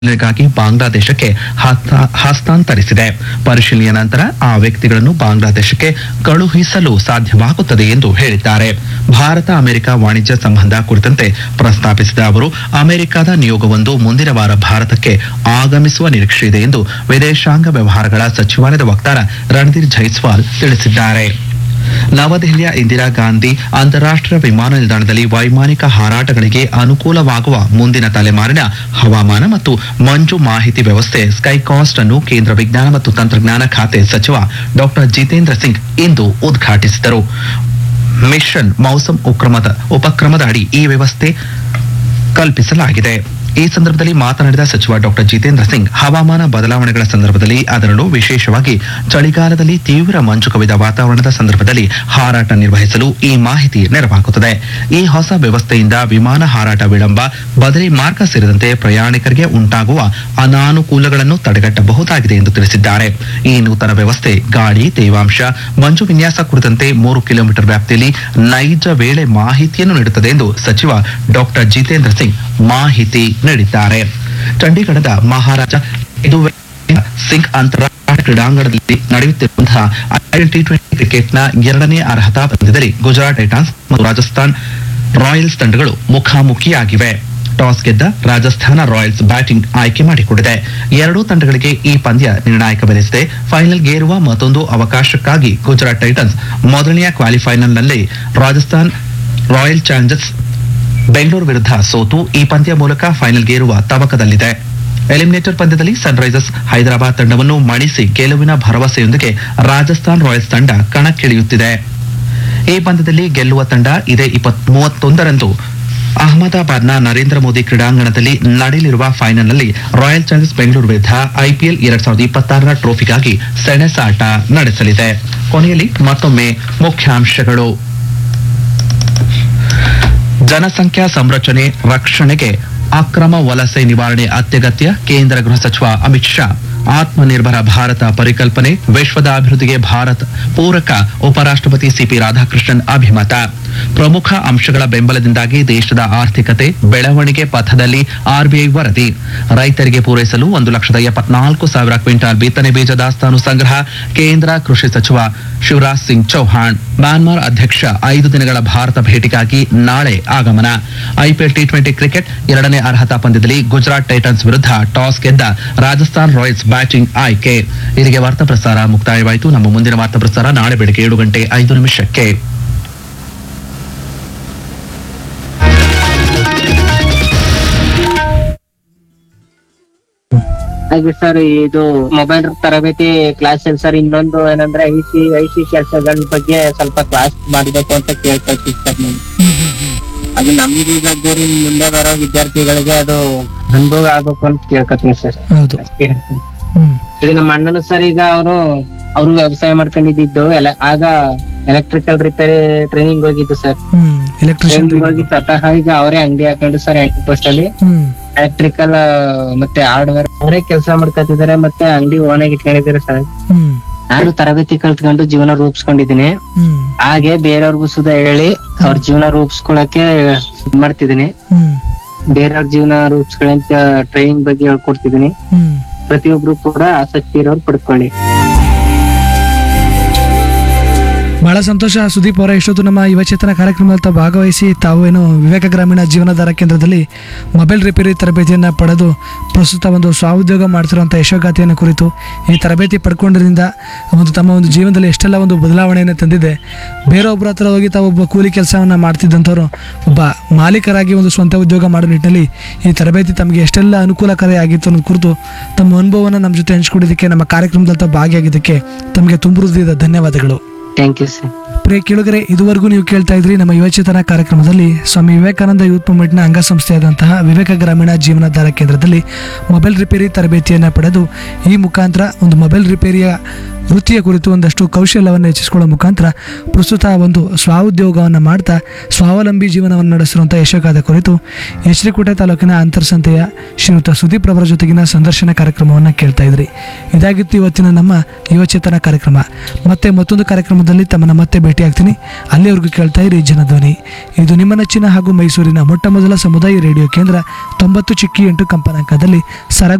ಗಾಗಿ ಬಾಂಗ್ಲಾದೇಶಕ್ಕೆ ಹಸ್ತ- ಹಸ್ತಾಂತರಿಸಿದೆ ಪರಿಶೀಲನೆಯ ನಂತರ ಆ ವ್ಯಕ್ತಿಗಳನ್ನು ಬಾಂಗ್ಲಾದೇಶಕ್ಕೆ ಕಳುಹಿಸಲು ಸಾಧ್ಯವಾಗುತ್ತದೆ ಎಂದು ಹೇಳಿದ್ದಾರೆ ಭಾರತ ಅಮೆರಿಕ ವಾಣಿಜ್ಯ ಸಂಬಂಧ ಕುರಿತಂತೆ ಪ್ರಸ್ತಾಪಿಸಿದ ಅವರು ಅಮೆರಿಕದ ನಿಯೋಗವೊಂದು ಮುಂದಿನ ವಾರ ಭಾರತಕ್ಕೆ ಆಗಮಿಸುವ ನಿರೀಕ್ಷೆ ಇದೆ ಎಂದು ವಿದೇಶಾಂಗ ವ್ಯವಹಾರಗಳ ಸಚಿವಾಲಯದ ವಕ್ತಾರ ರಣಧೀರ್ ಜೈಸ್ವಾಲ್ ತಿಳಿಸಿದ್ದಾರೆ ನವದೆಹಲಿಯ ಇಂದಿರಾ ಗಾಂಧಿ ಅಂತಾರಾಷ್ಟ್ರೀಯ ವಿಮಾನ ನಿಲ್ದಾಣದಲ್ಲಿ ವೈಮಾನಿಕ ಹಾರಾಟಗಳಿಗೆ ಅನುಕೂಲವಾಗುವ ಮುಂದಿನ ತಲೆಮಾರಿನ ಹವಾಮಾನ ಮತ್ತು ಮಂಜು ಮಾಹಿತಿ ವ್ಯವಸ್ಥೆ ಸ್ಕೈಕಾಸ್ಟ್ ಅನ್ನು ಕೇಂದ್ರ ವಿಜ್ಞಾನ ಮತ್ತು ತಂತ್ರಜ್ಞಾನ ಖಾತೆ ಸಚಿವ ಡಾಕ್ಟರ್ ಜಿತೇಂದ್ರ ಸಿಂಗ್ ಇಂದು ಉದ್ಘಾಟಿಸಿದರು ಮಿಷನ್ ಮೌಸಮ್ ಉಕ್ರಮದ ಉಪಕ್ರಮದ ಅಡಿ ಈ ವ್ಯವಸ್ಥೆ ಕಲ್ಪಿಸಲಾಗಿದೆ ಈ ಸಂದರ್ಭದಲ್ಲಿ ಮಾತನಾಡಿದ ಸಚಿವ ಡಾಕ್ಟರ್ ಜಿತೇಂದ್ರ ಸಿಂಗ್ ಹವಾಮಾನ ಬದಲಾವಣೆಗಳ ಸಂದರ್ಭದಲ್ಲಿ ಅದರಲ್ಲೂ ವಿಶೇಷವಾಗಿ ಚಳಿಗಾಲದಲ್ಲಿ ತೀವ್ರ ಮಂಜು ಕವಿದ ವಾತಾವರಣದ ಸಂದರ್ಭದಲ್ಲಿ ಹಾರಾಟ ನಿರ್ವಹಿಸಲು ಈ ಮಾಹಿತಿ ನೆರವಾಗುತ್ತದೆ ಈ ಹೊಸ ವ್ಯವಸ್ಥೆಯಿಂದ ವಿಮಾನ ಹಾರಾಟ ವಿಳಂಬ ಬದಲಿ ಮಾರ್ಗ ಸೇರಿದಂತೆ ಪ್ರಯಾಣಿಕರಿಗೆ ಉಂಟಾಗುವ ಅನಾನುಕೂಲಗಳನ್ನು ತಡೆಗಟ್ಟಬಹುದಾಗಿದೆ ಎಂದು ತಿಳಿಸಿದ್ದಾರೆ ಈ ನೂತನ ವ್ಯವಸ್ಥೆ ಗಾಳಿ ತೇವಾಂಶ ಮಂಜು ವಿನ್ಯಾಸ ಕುರಿತಂತೆ ಮೂರು ಕಿಲೋಮೀಟರ್ ವ್ಯಾಪ್ತಿಯಲ್ಲಿ ನೈಜ ವೇಳೆ ಮಾಹಿತಿಯನ್ನು ನೀಡುತ್ತದೆ ಎಂದು ಸಚಿವ ಡಾಕ್ಟರ್ ಜಿತೇಂದ್ರ ಸಿಂಗ್ ಮಾಹಿತಿ ನೀಡಿದ್ದಾರೆ ಚಂಡೀಗಢದ ಮಹಾರಾಜ ಯದುವೀರ್ ಸಿಂಗ್ ಅಂತಾರಾಷ್ಟ್ರೀಯ ಕ್ರೀಡಾಂಗಣದಲ್ಲಿ ನಡೆಯುತ್ತಿರುವಂತಹ ಐಪಿಎಲ್ ಟಿ ಟ್ವೆಂಟಿ ಕ್ರಿಕೆಟ್ನ ಎರಡನೇ ಅರ್ಹತಾ ಪಂದ್ಯದಲ್ಲಿ ಗುಜರಾತ್ ಟೈಟಾನ್ಸ್ ಮತ್ತು ರಾಜಸ್ಥಾನ್ ರಾಯಲ್ಸ್ ತಂಡಗಳು ಮುಖಾಮುಖಿಯಾಗಿವೆ ಟಾಸ್ ಗೆದ್ದ ರಾಜಸ್ಥಾನ ರಾಯಲ್ಸ್ ಬ್ಯಾಟಿಂಗ್ ಆಯ್ಕೆ ಮಾಡಿಕೊಂಡಿದೆ ಎರಡೂ ತಂಡಗಳಿಗೆ ಈ ಪಂದ್ಯ ನಿರ್ಣಾಯಕವೆನಿಸಿದೆ ಫೈನಲ್ಗೇರುವ ಮತ್ತೊಂದು ಅವಕಾಶಕ್ಕಾಗಿ ಗುಜರಾತ್ ಟೈಟನ್ಸ್ ಮೊದಲನೆಯ ಕ್ವಾಲಿಫೈನಲ್ನಲ್ಲಿ ರಾಜಸ್ಥಾನ್ ರಾಯಲ್ ಚಾಲೆಂಜರ್ಸ್ ಬೆಂಗಳೂರು ವಿರುದ್ಧ ಸೋತು ಈ ಪಂದ್ಯ ಮೂಲಕ ಫೈನಲ್ಗೇರುವ ತವಕದಲ್ಲಿದೆ ಎಲಿಮಿನೇಟರ್ ಪಂದ್ಯದಲ್ಲಿ ಸನ್ರೈಸರ್ಸ್ ಹೈದರಾಬಾದ್ ತಂಡವನ್ನು ಮಣಿಸಿ ಗೆಲುವಿನ ಭರವಸೆಯೊಂದಿಗೆ ರಾಜಸ್ಥಾನ್ ರಾಯಲ್ಸ್ ತಂಡ ಕಣಕ್ಕಿಳಿಯುತ್ತಿದೆ ಈ ಪಂದ್ಯದಲ್ಲಿ ಗೆಲ್ಲುವ ತಂಡ ಇದೇ ಇಪ್ಪತ್ ಮೂವತ್ತೊಂದರಂದು ಅಹಮದಾಬಾದ್ನ ನರೇಂದ್ರ ಮೋದಿ ಕ್ರೀಡಾಂಗಣದಲ್ಲಿ ನಡೆಯಲಿರುವ ಫೈನಲ್ನಲ್ಲಿ ರಾಯಲ್ ಚಾಲೆಂಜರ್ಸ್ ಬೆಂಗಳೂರು ವಿರುದ್ಧ ಐಪಿಎಲ್ ಎರಡ್ ಸಾವಿರದ ಇಪ್ಪತ್ತಾರರ ಟ್ರೋಫಿಗಾಗಿ ಸೆಣಸಾಟ ನಡೆಸಲಿದೆ ಕೊನೆಯಲ್ಲಿ ಮತ್ತೊಮ್ಮೆ ಮುಖ್ಯಾಂಶಗಳು ಜನಸಂಖ್ಯಾ ಸಂರಚನೆ ರಕ್ಷಣೆಗೆ ಅಕ್ರಮ ವಲಸೆ ನಿವಾರಣೆ ಅತ್ಯಗತ್ಯ ಕೇಂದ್ರ ಗೃಹ ಸಚಿವ ಅಮಿತ್ ಶಾ ಆತ್ಮನಿರ್ಭರ ಭಾರತ ಪರಿಕಲ್ಪನೆ ವಿಶ್ವದ ಅಭಿವೃದ್ಧಿಗೆ ಭಾರತ್ ಪೂರಕ ಉಪರಾಷ್ಟ್ರಪತಿ ಸಿಪಿ ರಾಧಾಕೃಷ್ಣನ್ ಅಭಿಮತ ಪ್ರಮುಖ ಅಂಶಗಳ ಬೆಂಬಲದಿಂದಾಗಿ ದೇಶದ ಆರ್ಥಿಕತೆ ಬೆಳವಣಿಗೆ ಪಥದಲ್ಲಿ ಆರ್ಬಿಐ ವರದಿ ರೈತರಿಗೆ ಪೂರೈಸಲು ಒಂದು ಲಕ್ಷದ ಎಪ್ಪತ್ನಾಲ್ಕು ಸಾವಿರ ಕ್ವಿಂಟಾಲ್ ಬಿತ್ತನೆ ಬೀಜ ದಾಸ್ತಾನು ಸಂಗ್ರಹ ಕೇಂದ್ರ ಕೃಷಿ ಸಚಿವ ಶಿವರಾಜ್ ಸಿಂಗ್ ಚೌಹಾಣ್ ಮ್ಯಾನ್ಮಾರ್ ಅಧ್ಯಕ್ಷ ಐದು ದಿನಗಳ ಭಾರತ ಭೇಟಿಗಾಗಿ ನಾಳೆ ಆಗಮನ ಐಪಿಎಲ್ ಟಿ ಟ್ವೆಂಟಿ ಕ್ರಿಕೆಟ್ ಎರಡನೇ ಅರ್ಹತಾ ಪಂದ್ಯದಲ್ಲಿ ಗುಜರಾತ್ ಟೈಟನ್ಸ್ ವಿರುದ್ಧ ಟಾಸ್ ಗೆದ್ದ ರಾಜಸ್ಥಾನ್ ರಾಯಲ್ಸ್ ಬ್ಯಾಟಿಂಗ್ ಆಯ್ಕೆ ಇಲ್ಲಿಗೆ ವಾರ್ತಾ ಪ್ರಸಾರ ಮುಕ್ತಾಯವಾಯಿತು ನಮ್ಮ ಮುಂದಿನ ವಾರ್ತಾ ಪ್ರಸಾರ ನಾಳೆ ಬೆಳಗ್ಗೆ ಏಳು ಗಂಟೆ ಐದು ನಿಮಿಷಕ್ಕೆ ಹಾಗೆ ಸರ್ ಇದು ಮೊಬೈಲ್ ತರಬೇತಿ ಕ್ಲಾಸ್ ಸರ್ ಇನ್ನೊಂದು ಏನಂದ್ರೆ ಐ ಸಿ ಐ ಸಿ ಕೆಲಸಗಳ ಬಗ್ಗೆ ಸ್ವಲ್ಪ ಕ್ಲಾಸ್ ಮಾಡಬೇಕು ಅಂತ ಕೇಳ್ಕೊಳ್ತೀವಿ ಸರ್ ನೀವು ಅದು ನಮ್ಗೆ ಈಗ ಮುಂದೆ ಬರೋ ವಿದ್ಯಾರ್ಥಿಗಳಿಗೆ ಅದು ಅನುಭವ ಆಗ್ಬೇಕು ಅಂತ ಕೇಳ್ಕೊತೀನಿ ಸರ್ ಹೌದು ಅಷ್ಟೇ ಹೇಳ್ತೀನಿ. ಹ್ಮ್ ಈಗ ನಮ್ಮ ಅಣ್ಣನು ಸರ್ ಈಗ ಅವರು ಅವರು ವ್ಯವಸಾಯ ಮಾಡ್ಕೊಂಡಿದ್ದು ಎಲ್ಲ ಆಗ ಎಲೆಕ್ಟ್ರಿಕಲ್ ರಿಪೇರಿ ಟ್ರೈನಿಂಗ್ ಹೋಗಿದ್ದು ಸರ್ ಹ್ಮ್ ಎಲೆಕ್ಟ್ರಿಷಿಯನ್ ಟ್ರೈನಿಂಗ್ ಹೋಗಿ ಸ್ವತಃ ಈಗ ಅವರೇ ಅಂಗಡಿ ಹಾಕೊಂಡು ಸರ್ ಎಂಟು ಪೋಸ್ಟ್ ಅಲ್ಲಿ ಹ್ಮ್ ಎಲೆಕ್ಟ್ರಿಕಲ್ ಮತ್ತೆ ಹಾರ್ಡ್ವೇರ್ ಅವರೇ ಕೆಲಸ ಮಾಡ್ಕೊತಿದ್ದಾರೆ ಮತ್ತೆ ಅಂಗಡಿ ಓನಾಗಿ ಇಟ್ಕೊಂಡಿದ್ದಾರೆ ಸರ್ ಹ್ಮ್ ನಾನು ತರಬೇತಿ ಕಲ್ತ್ಕೊಂಡು ಜೀವನ ರೂಪಿಸ್ಕೊಂಡಿದೀನಿ ಹ್ಮ್ ಹಾಗೆ ಬೇರೆಯವ್ರಿಗೂ ಸುಧಾ ಹೇಳಿ ಅವ್ರ ಜೀವನ ರೂಪಿಸ್ಕೊಳಕ್ಕೆ ಇದ್ ಮಾಡ್ತಿದೀನಿ ಹ್ಮ್ ಬೇರೆಯವ್ರ ಜೀವನ ರೂಪಿಸ್ಕೊಳ್ಳಿ ಟ್ರೈನಿಂಗ್ ಬಗ್ಗೆ ಹೇಳ್ಕೊಡ್ತಿದೀನಿ ಹ್ಮ್ ಪ್ರತಿಯೊಬ್ರು ಕೂಡ ಆಸಕ್ತಿ ಇರೋರು ಪಡ್ಕೊಳ್ಳಿ ಬಹಳ ಸಂತೋಷ ಸುದೀಪ್ ಅವರ ಇಷ್ಟೊತ್ತು ನಮ್ಮ ಯುವಚೇತನ ಕಾರ್ಯಕ್ರಮದಲ್ಲಿ ತಾವು ಭಾಗವಹಿಸಿ ತಾವು ಏನು ವಿವೇಕ ಗ್ರಾಮೀಣ ಜೀವನಾಧಾರ ಕೇಂದ್ರದಲ್ಲಿ ಮೊಬೈಲ್ ರಿಪೇರಿ ತರಬೇತಿಯನ್ನು ಪಡೆದು ಪ್ರಸ್ತುತ ಒಂದು ಸ್ವಾಉದ್ಯೋಗ ಮಾಡ್ತಿರುವಂಥ ಯಶೋಗಾಥೆಯನ್ನು ಕುರಿತು ಈ ತರಬೇತಿ ಪಡ್ಕೊಂಡಿದ್ದರಿಂದ ಒಂದು ತಮ್ಮ ಒಂದು ಜೀವನದಲ್ಲಿ ಎಷ್ಟೆಲ್ಲ ಒಂದು ಬದಲಾವಣೆಯನ್ನು ತಂದಿದೆ ಬೇರೊಬ್ಬರ ಹತ್ರ ಹೋಗಿ ತಾವು ಒಬ್ಬ ಕೂಲಿ ಕೆಲಸವನ್ನು ಮಾಡ್ತಿದ್ದಂಥವ್ರು ಒಬ್ಬ ಮಾಲೀಕರಾಗಿ ಒಂದು ಸ್ವಂತ ಉದ್ಯೋಗ ಮಾಡೋ ನಿಟ್ಟಿನಲ್ಲಿ ಈ ತರಬೇತಿ ತಮಗೆ ಎಷ್ಟೆಲ್ಲ ಅನುಕೂಲಕಾರಿ ಆಗಿತ್ತು ಅನ್ನೋದು ಕುರಿತು ತಮ್ಮ ಅನುಭವವನ್ನು ನಮ್ಮ ಜೊತೆ ಹಂಚ್ಕೊಂಡಿದ್ದಕ್ಕೆ ನಮ್ಮ ಕಾರ್ಯಕ್ರಮದಲ್ಲಿ ತಾವು ಭಾಗಿಯಾಗಿದ್ದಕ್ಕೆ ತಮಗೆ ತುಂಬ ಹೃದಯದ ಧನ್ಯವಾದಗಳು ಥ್ಯಾಂಕ್ ಯು ಸರ್ ಪ್ರಿಯ ಕೇಳುಗರೆ ಇದುವರೆಗೂ ನೀವು ಕೇಳ್ತಾ ಇದ್ರಿ ನಮ್ಮ ಯುವಚೇತನ ಕಾರ್ಯಕ್ರಮದಲ್ಲಿ ಸ್ವಾಮಿ ವಿವೇಕಾನಂದ ಯೂತ್ ಮೂವ್ಮೆಂಟ್ನ ಅಂಗಸಂಸ್ಥೆಯಾದಂತಹ ವಿವೇಕ ಗ್ರಾಮೀಣ ಜೀವನಾಧಾರ ಕೇಂದ್ರದಲ್ಲಿ ಮೊಬೈಲ್ ರಿಪೇರಿ ತರಬೇತಿಯನ್ನು ಪಡೆದು ಈ ಮುಖಾಂತರ ಒಂದು ಮೊಬೈಲ್ ರಿಪೇರಿಯ ವೃತ್ತಿಯ ಕುರಿತು ಒಂದಷ್ಟು ಕೌಶಲ್ಯವನ್ನು ಹೆಚ್ಚಿಸಿಕೊಳ್ಳೋ ಮುಖಾಂತರ ಪ್ರಸ್ತುತ ಒಂದು ಸ್ವಾಉದ್ಯೋಗವನ್ನು ಮಾಡ್ತಾ ಸ್ವಾವಲಂಬಿ ಜೀವನವನ್ನು ನಡೆಸಿರುವಂಥ ಯಶೋಗಾದ ಕುರಿತು ಎಚ್ರಿಕೋಟೆ ತಾಲೂಕಿನ ಅಂತರ್ಸಂತೆಯ ಶ್ರೀಯುತ ಸುದೀಪ್ ರವರ ಜೊತೆಗಿನ ಸಂದರ್ಶನ ಕಾರ್ಯಕ್ರಮವನ್ನು ಕೇಳ್ತಾ ಇದ್ರಿ ಇದಾಗಿತ್ತು ಇವತ್ತಿನ ನಮ್ಮ ಯುವಚೇತನ ಕಾರ್ಯಕ್ರಮ ಮತ್ತೆ ಮತ್ತೊಂದು ಕಾರ್ಯಕ್ರಮದಲ್ಲಿ ತಮ್ಮನ್ನು ಮತ್ತೆ ಭೇಟಿ ಆಗ್ತೀನಿ ಅಲ್ಲಿವರೆಗೂ ಕೇಳ್ತಾ ಇರಿ ಜನಧ್ವನಿ ಇದು ನಿಮ್ಮ ನೆಚ್ಚಿನ ಹಾಗೂ ಮೈಸೂರಿನ ಮೊಟ್ಟ ಮೊದಲ ಸಮುದಾಯ ರೇಡಿಯೋ ಕೇಂದ್ರ ತೊಂಬತ್ತು ಚಿಕ್ಕಿ ಎಂಟು ಕಂಪನಾಂಕದಲ್ಲಿ ಸರ